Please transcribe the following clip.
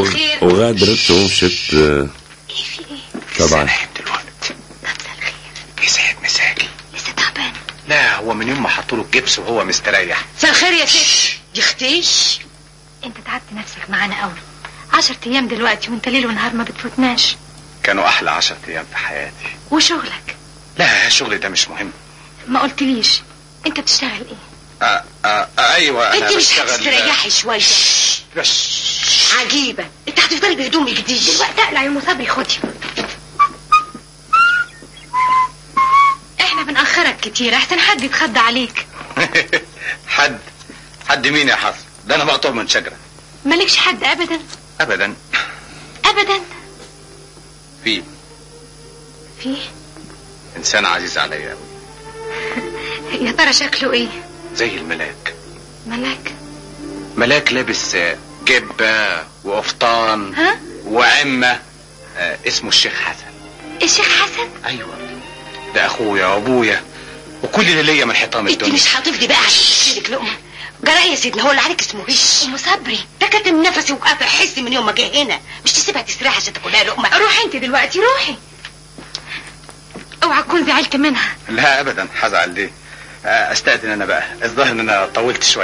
الخير وغادرت ومشت آه، ايه في ايه طبعا نايم دلوقتي مساء الخير يسعد مساكي لسه تعبان لا هو من يوم ما حطوا له الجبس وهو مستريح مساء الخير يا ست يا اختيش انت تعبت نفسك معانا قوي عشر ايام دلوقتي وانت ليل ونهار ما بتفوتناش كانوا احلى عشر ايام في حياتي وشغلك لا الشغل ده مش مهم ما قلتليش انت بتشتغل ايه آه آه آه ايوه انا انت مش بشتغل هتستريحي شويه بس عجيبه انت هتفضلي بهدومك دي دلوقتي اقلع يا ام صبري خدي احنا بنأخرك كتير احسن حد يتخضى عليك حد حد مين يا حسن ده انا مقطوع من شجره مالكش حد ابدا ابدا ابدا في فيه انسان عزيز عليا أوي. يا ترى شكله ايه زي الملاك ملاك ملاك لابس آه، جبه وقفطان ها وعمه آه، اسمه الشيخ حسن الشيخ حسن ايوه ده اخويا وابويا وكل اللي ليا من حيطان انت الدنيا مش هتفضي بقى عشان تشيلك لقمه جرى يا سيدنا هو اللي عليك اسمه هش ام صبري ده كاتم نفسي وقاطع حس من يوم ما جه هنا مش تسيبها تستريح عشان تاكلها لقمه روحي انت دلوقتي روحي اوعى تكون زعلت منها لا ابدا هزعل ليه آه، استاذن انا بقى الظاهر ان انا طولت شويه